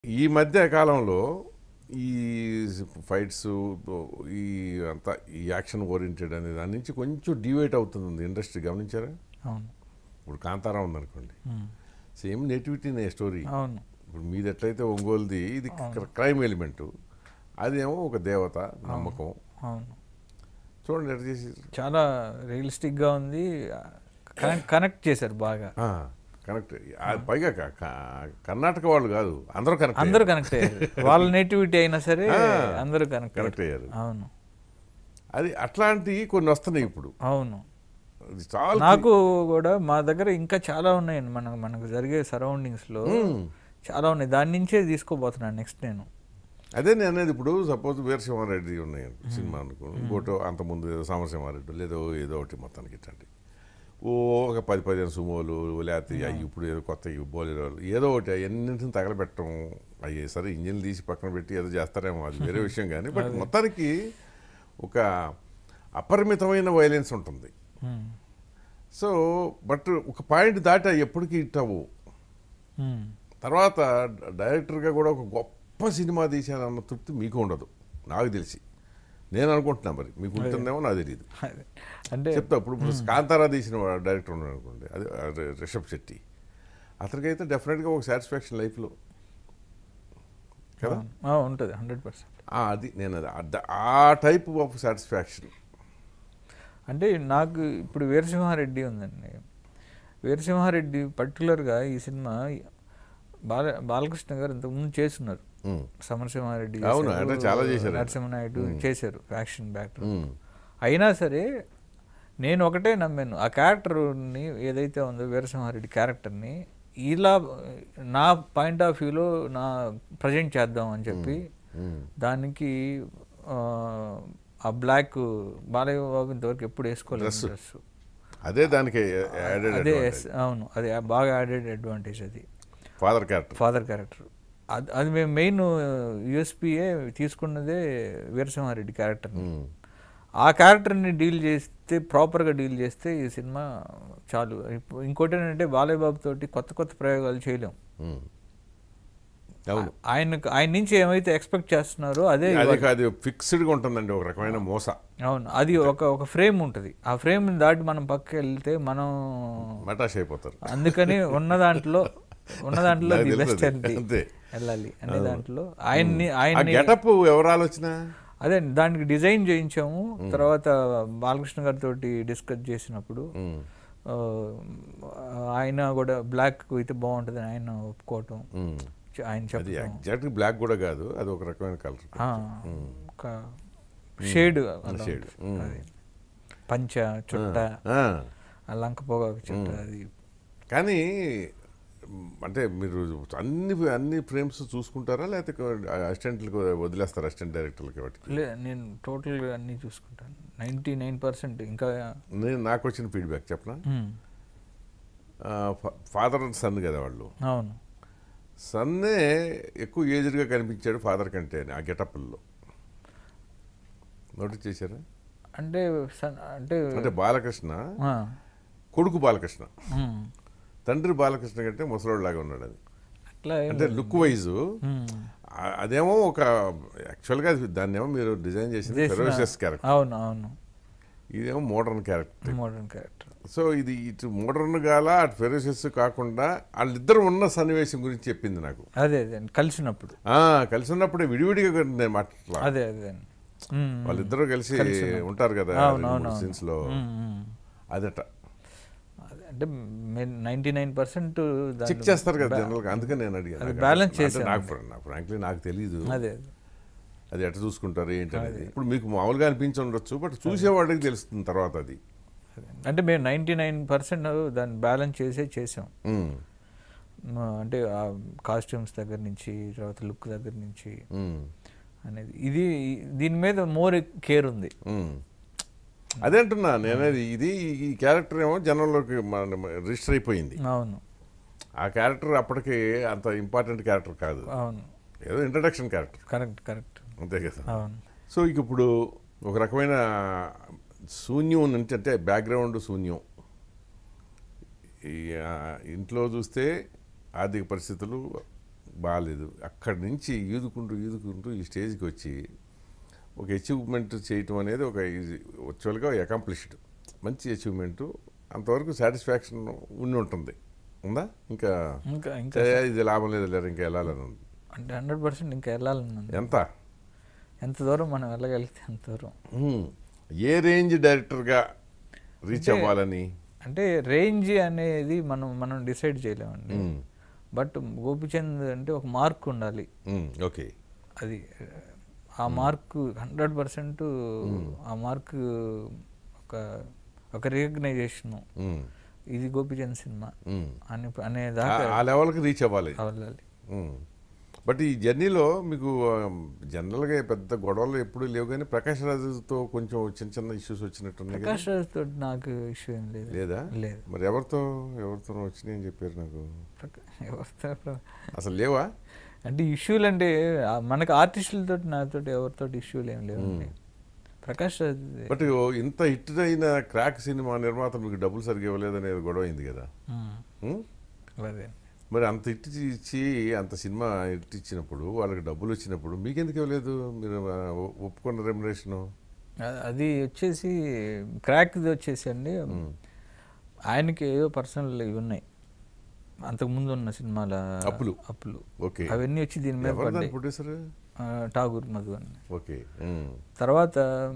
ఈ మధ్య కాలంలో ఈ ఫైట్స్ ఈ అంతా ఈ యాక్షన్ ఓరియంటెడ్ అనే దాని నుంచి కొంచెం డివైట్ అవుతుంది ఇండస్ట్రీ గమనించారా అవును ఇప్పుడు కాంతారా ఉందనుకోండి ఉమ్. సేమ్ నేటివిటీనే స్టోరీ అవును ఇప్పుడు మీది ఎట్లయితే ఒంగోలుది ఇది క్రైమ్ ఎలిమెంట్ అదేమో ఒక దేవత నమ్మకం అవును చూడండి ఎట్లా చేసి చాలా రియలిస్టిక్గా ఉంది కనెక్ట్ కనెక్ట్ చేశారు బాగా కనెక్ట్ పైగా క- క- కర్ణాటక వాళ్ళు కాదు అందరూ కనెక్ట్ అందరూ కనెక్ట్ అయ్యారు వాళ్ళ నేటివిటీ అయినా సరే ఆ. అందరూ కనెక్ట్ కనెక్ట్ అయ్యారు అవును అది అట్లాంటివి కొన్ని వస్తున్నాయి ఇప్పుడు అవును అది చాలా నాకు కూడా మా దగ్గర ఇంకా చాలా ఉన్నాయండి మనకు మనకు జరిగే సరౌండింగ్స్లో చాలా ఉన్నాయి దాని నుంచే తీసుకోబోతున్నాను నెక్స్ట్ నేను అదే నేను అనేది ఇప్పుడు సపోజ్ వీరసింహారెడ్డి ఉన్నాయి సినిమా అనుకో ఇంకోటో అంతకుముందు ఏదో సమరసింహారెడ్డి లేదో ఏదో ఒకటి మొత్తానికి ఇట్టండి ఓ ఒక పది పదిహేను సుమోలు లేకపోతే అవి ఇప్పుడు ఏదో కొత్త బోలేరోలు ఏదో ఒకటి ఎన్నింటిని తగలబెట్టడం అవి సరే ఇంజిన్లు తీసి పక్కన పెట్టి ఏదో చేస్తారేమో అది వేరే విషయం కానీ బట్ మొత్తానికి ఒక అపరిమితమైన వైలెన్స్ ఉంటుంది ఉమ్. సో బట్ ఒక పాయింట్ దాటి అవి ఎప్పటికీ హిట్ అవ్వవు ఉమ్. తర్వాత డైరెక్టర్గా కూడా ఒక గొప్ప సినిమా తీశానన్న తృప్తి మీకు ఉండదు నాకు తెలిసి నేను అనుకుంటున్నా మరి మీకు ఉంటుందేమో నాకు తెలియదు అదే. అంటే చెప్తా ఇప్పుడు ఇప్పుడు కాంతారా తీసిన వాడు డైరెక్టర్ ఉన్నాడు అనుకోండి అది అది రిషబ్ శెట్టి అతనికైతే డెఫినెట్గా ఒక సాటిస్ఫాక్షన్ లైఫ్లో కదా ఆ, ఉంటుంది హండ్రెడ్ పర్సెంట్ ఆ, అది నేను అది ఆ- ఆ టైప్ ఆఫ్ సాటిస్ఫాక్షన్ అంటే నాకు ఇప్పుడు వీరసింహారెడ్డి ఉందండి వీరసింహారెడ్డి పర్టికులర్గా ఈ సినిమా బాల బాలకృష్ణ గారు ఇంతకుముందు చేస్తున్నారు సమరసింహారెడ్డి అవును, చేశారు, అంటే చాలా చేశారు. నరసింహనాయుడు చేశారు యాక్షన్ బ్యాక్టర్ అయినా సరే నేను ఒకటే నమ్మాను ఆ క్యారెక్టర్ని ఏదైతే ఉందో వీరసింహారెడ్డి క్యారెక్టర్ని ఇలా నా పాయింట్ ఆఫ్ వ్యూలో నా ప్రజెంట్ చేద్దాం అని చెప్పి దానికి ఆ, ఆ బ్లాక్ బాలయ్య బాబు ఇంతవరకు ఎప్పుడు వేసుకోలేదు డ్రెస్ అదే దానికి యాడెడ్ అదే అవును అది బాగా యాడెడ్ అడ్వాంటేజ్ అది ఫాదర్ క్యారెక్టర్ ఫాదర్ క్యారెక్టర్ అది అది మేము మెయిన్ యూఎస్పీఏ తీసుకున్నదే వీరసింహారెడ్డి క్యారెక్టర్ని ఆ క్యారెక్టర్ని డీల్ చేస్తే ప్రాపర్గా డీల్ చేస్తే ఈ సినిమా చాలు ఇప్పుడు ఇంకోటి ఏంటంటే బాలయ్య బాబు తోటి కొత్త కొత్త ప్రయోగాలు చేయలేం అవును ఆయన ఆయన నుంచి ఏమైతే ఎక్స్పెక్ట్ చేస్తున్నారో అదే అది అది ఫిక్స్డ్గా ఉంటుందండి ఒక రకమైన మోస అవును అది ఒక ఒక ఫ్రేమ్ ఉంటుంది ఆ ఫ్రేమ్ దాటి మనం పక్కకి వెళ్తే మనం మటాష్ అయిపోతారు అందుకని ఉన్న దాంట్లో ఉన్న దాంట్లో నాకు ది తెలుసు బెస్ట్ అది. అండి అంతే. వెళ్ళాలి అనే దాంట్లో ఆయన్ని ఆ ఆయన్ని గెటప్ ఎవరు ఆలోచన అదే దానికి డిజైన్ చేయించాము తర్వాత బాలకృష్ణ గారితో డిస్కస్ చేసినప్పుడు ఆ, ఆయన కూడా బ్లాక్ అయితే బాగుంటుంది ఆయన ఒప్పుకోవటం చ- ఆయన అది చెప్పడం ఎగ్జాక్ట్ బ్లాక్ కూడా కాదు అది ఒక రకమైన కలర్ ఆ, ఒక షేడ్ shade. అది పంచ చుట్ట ఆ లంక పొగాకు చుట్ట అది కానీ మ్, అంటే మీరు అన్ని అన్ని ఫ్రేమ్స్ చూసుకుంటారా లేకపోతే అసిస్టెంట్లకు వదిలేస్తారా అసిస్టెంట్ డైరెక్టర్లకి వాటికి లే నేను టోటల్గా అన్నీ చూసుకుంటాను నైంటీ నైన్ పర్సెంట్ ఇంకా నేను నాకు వచ్చిన ఫీడ్బ్యాక్ చెప్పనా ఉమ్, ఫాదర్ అండ్ సన్ కదా వాళ్ళు అవును సన్నే ఎక్కువ ఏజ్డ్గా కనిపించాడు ఫాదర్ కంటే ఆ గెటప్ల్లో నోటీస్ చేశారా అంటే సన్- అంటే అంటే బాలకృష్ణ ఆ, కొడుకు బాలకృష్ణ ఉమ్, తండ్రి బాలకృష్ణ కంటే ముసలోళ్ళలాగా ఉన్నాడు అది అట్లా ఏం అంటే లుక్ వైజ్ ఉమ్, అదేమో ఒక యాక్చువల్గా దాన్ని ఏమో మీరు డిజైన్ చేసింది చేసిన- ఫెరోషియస్ క్యారెక్టర్ అవును అవును ఇదేమో modern character modern character so ఇది ఇటు మోడర్న్ గాల అటు ఫెరోషియస్ కాకుండా వాళ్ళిద్దరు ఉన్న సన్నివేశం గురించి చెప్పింది నాకు అదే అదే కలిసినప్పుడు ఆ, కలిసి ఉన్నప్పుడే విడివిడిగా నేను మాట్లా అదే అదే ఉమ్, వాళ్ళిద్దరూ కలిసి ఉంటారు కదా అవును, అవును, అవును. సీన్స్ లో ఉమ్, ఉమ్. అదట అదే అంటే నైంటీ నైన్ పర్సెంట్ చెక్ చేస్తారు కదా జనరల్ గా అందుకే నేను అడిగాను అది నాకు balance అంటే చేశాను. నాకు ఫ్ర- నాకు ఫ్రాంక్లీ నాకు తెలియదు అదే అదే అది ఎట్లా చూసుకుంటారు ఏంటి అనేది ఇప్పుడు మీకు మామూలుగా అనిపించి ఉండొచ్చు బట్ చూసేవాడికి తెలుస్తుంది తర్వాత అది అదే. అంటే మేము నైంటీ నైన్ పర్సెంట్ దాన్ని బ్యాలెన్స్ చేసే చేసాం ఉమ్, మా అంటే ఆ కాస్ట్యూమ్స్ దగ్గర నుంచి తర్వాత లుక్ దగ్గర నుంచి ఉమ్, అనేది ఇది దీని మీద మోర్ కేర్ ఉంది ఉమ్. అదే అంటున్నా నేనేది ఇది ఈ క్యారెక్టర్ ఏమో జనంలోకి రిజిస్టర్ అయిపోయింది అవును ఆ క్యారెక్టర్ అప్పటికి అంత ఇంపార్టెంట్ క్యారెక్టర్ కాదు అవును ఏదో ఇంట్రడక్షన్ క్యారెక్టర్ కరెక్ట్ కరెక్ట్ అంతే కదా అవును సో ఇక ఇప్పుడు ఒక రకమైన శూన్యం నుంచి అంటే బ్యాక్గ్రౌండ్ శూన్యం ఈ ఆ, ఇంట్లో చూస్తే ఆర్థిక పరిస్థితులు బాగాలేదు అక్కడి నుంచి ఈదుకుంటూ ఈదుకుంటూ ఈ స్టేజ్కి వచ్చి ఒక అచీవ్మెంట్ చేయటం అనేది ఒక వర్చువల్గా అకాంప్లిష్డ్ మంచి అచీవ్మెంట్ అంతవరకు సాటిస్ఫాక్షన్ ఉండి ఉంటుంది ఉందా ఇంకా ఇంకా ఇంకా "ఏ, ఇది లాభం లేదు లేదు ఇంకా వెళ్ళాలని ఉంది అంటే హండ్రెడ్ పర్సెంట్ ఇంకా వెళ్ళాలని ఉంది. ఎంత ఎంత దూరం మనం వెళ్ళగలిగితే అంత దూరం హ్మ్. ఏ రేంజ్ డైరెక్టర్గా రీచ్ అంటే- అవ్వాలని అంటే రేంజ్ అనేది మనం మనం డిసైడ్ చేయలేమండి మ్మ్. బట్ గోపిచంద్ అంటే ఒక మార్క్ ఉండాలి హ్మ్, ఓకే అది ఆ మార్క్ హండ్రెడ్ పర్సెంట్ ఆ మార్క్ ఒక ఒక రికగ్నైజేషన్ హ్మ్, ఇది గోపిచంద్ సినిమా హ్మ్. అని అనే ఆ- దాకా ఆ లెవెల్కి రీచ్ అవ్వాలి వెళ్ళాలి మ్మ్. బట్ ఈ జర్నీలో మీకు జనరల్గా పెద్ద గొడవలు ఎప్పుడు లేవు కానీ ప్రకాష్ రాజుతో కొంచెం చిన్న చిన్న ఇష్యూస్ వచ్చినట్టున్నాయి కదా? ప్రకాష్ రాజ్ తోటి నాకు ఇష్యూ ఏం లేదు లేదా లేదు మరి ఎవరితో ఎవరితో వచ్చినాయి అని చెప్పారు నాకు ప్రకా- ఎవరితో అసలు లేవా అంటే ఇష్యూలు అంటే ఆ మనకి ఆర్టిస్టులతో నాతో ఎవరితో ఇష్యూలు ఏం లేవండి ప్రకాష్ రాజ్ బట్ ఇంత హిట్ అయిన క్రాక్ సినిమా నిర్మాత మీకు డబ్బులు సరిగ్గా ఇవ్వలేదనేది గొడవ అయింది కదా మ్మ్. మ్మ్? అదే మరి అంత హిట్ ఇచ్చి అంత సినిమా హిట్ ఇచ్చినప్పుడు వాళ్ళకి డబ్బులు వచ్చినప్పుడు మీకెందుకు ఇవ్వలేదు మీరు ఆ, ఒ- ఒప్పుకున్న రెమ్యునేషను అ- అది వచ్చేసి క్రాక్ది వచ్చేసి అండి ఆయనకి ఏదో పర్సనల్ ఇవి ఉన్నాయి అంతకుముందు ఉన్న సినిమాల అప్పులు. అప్పులు ఓకే అవన్నీ వచ్చి దీని మీద ఎవరు దాని పడ్డాయి ప్రొడ్యూసర్ ఆ, ఠాగూర్ మధు అని ఓకే మ్మ్. తర్వాత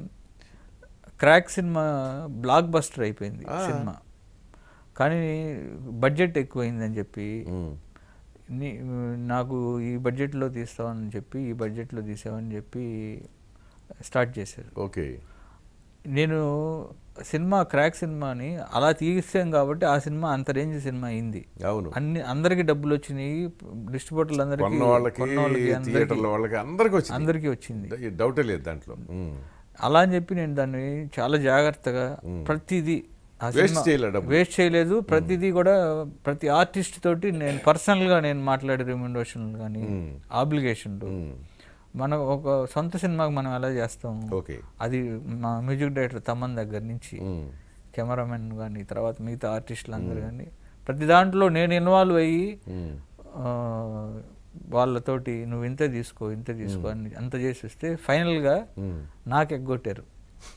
క్రాక్ సినిమా బ్లాక్ బస్టర్ అయిపోయింది ఆ. సినిమా కానీ బడ్జెట్ ఎక్కువైందని చెప్పి మ్మ్. నీ- నాకు ఈ బడ్జెట్లో తీస్తామని చెప్పి ఈ బడ్జెట్లో తీసామని చెప్పి స్టార్ట్ చేశారు ఓకే నేను సినిమా క్రాక్ సినిమాని అలా తీసాం కాబట్టి ఆ సినిమా అంత రేంజ్ సినిమా అయింది అవును అన్ని అందరికి డబ్బులు వచ్చినాయి డిస్ట్రిబ్యూటర్లు అందరికీ కొన్న వాళ్ళకి కొన్న వాళ్ళకి అందరికీ- థియేటర్ల వాళ్ళకి అందరికి వచ్చింది అందరికీ వచ్చింది డ- డౌటే లేదు దాంట్లో మ్మ్. అలా అని చెప్పి నేను దాన్ని చాలా జాగ్రత్తగా ప్రతిదీ ఆ Waste సినిమా చేయలే డబ్బులు. వేస్ట్ చేయలేదు ప్రతిదీ కూడా ప్రతి ఆర్టిస్ట్ తోటి నేను పర్సనల్గా నేను మాట్లాడే రెమ్యునరేషన్లు కానీ ఆబ్లిగేషన్లు మ్మ్. మనం ఒక సొంత సినిమాకి మనం ఎలా చేస్తాం ఓకే అది మా మ్యూజిక్ డైరెక్టర్ తమ్మన్ దగ్గర నుంచి మ్మ్. కెమెరామెన్ కానీ తర్వాత మిగతా ఆర్టిస్టులు అందరూ కానీ ప్రతి దాంట్లో నేను ఇన్వాల్వ్ అయ్యి మ్మ్. ఆ, వాళ్ళతోటి నువ్వు ఇంత తీసుకో ఇంత తీసుకో అని అంత చేసి వస్తే ఫైనల్గా మ్మ్. నాకు ఎగ్గొట్టారు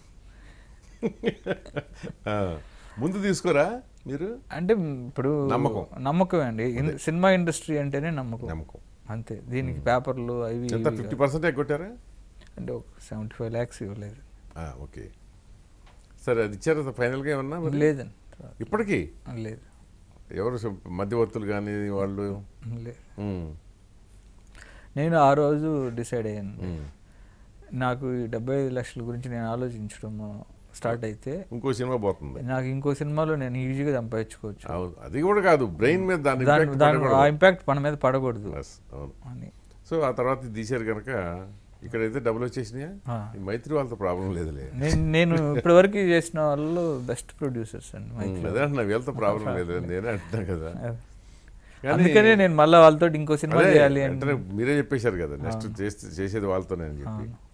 ఆ. ముందు తీసుకోరా మీరు అంటే ఇప్పుడు నమ్మకం. నమ్మకం అండి ఇన్- సినిమా ఇండస్ట్రీ అంటేనే నమ్మకం నమ్మకం అంతే దీనికి పేపర్లు అవి ఎంత ఇవి ఫిఫ్టీ పర్సెంట్ ఎగ్గొట్టారా అంటే ఒక సెవెంటీ ఫైవ్ ల్యాక్స్ ఇవ్వలేదు ఆ, ఓకే సరే అది ఇచ్చారా ఫైనల్గా ఏమన్నా మరి? లేదండి ఇప్పటికీ లేదు ఎవరు సం- మధ్యవర్తులు కానీ వాళ్ళు లేదు మ్మ్. నేను ఆ రోజు డిసైడ్ అయ్యాను మ్మ్. నాకు ఈ డెబ్బై ఐదు లక్షల గురించి నేను ఆలోచించడం స్టార్ట్ అయితే ఇంకో సినిమా పోతుంది నాకు ఇంకో సినిమాలో నేను ఈజీగా సంపాదించుకోవచ్చు అవును అది కూడా కాదు బ్రెయిన్ మీద దాని దాని impact దాని ఆ పడకూడదు. ఇంపాక్ట్ మన మీద పడకూడదు Yes, అవును అని సో ఆ తర్వాత ఇది తీశారు కనుక ఇక్కడైతే డబ్బులు వచ్చేసినాయా ఆ. ఈ మైత్రి వాళ్ళతో ప్రాబ్లం లేదులే నేను నేను ఇప్పటివరకు చేసిన వాళ్ళు బెస్ట్ ప్రొడ్యూసర్స్ అండి మ్మ్. మైత్రి అదే అంటున్నా వీళ్ళతో ప్రాబ్లం లేదు నేనే అంటున్నా కదా కానీ- అందుకనే నేను మళ్ళీ వాళ్ళతో ఇంకో సినిమా అదే, చేయాలి అని వెంటనే మీరే చెప్పేశారు కదా నెక్స్ట్ చేస్తే చేసేది వాళ్ళతోనే అని చెప్పి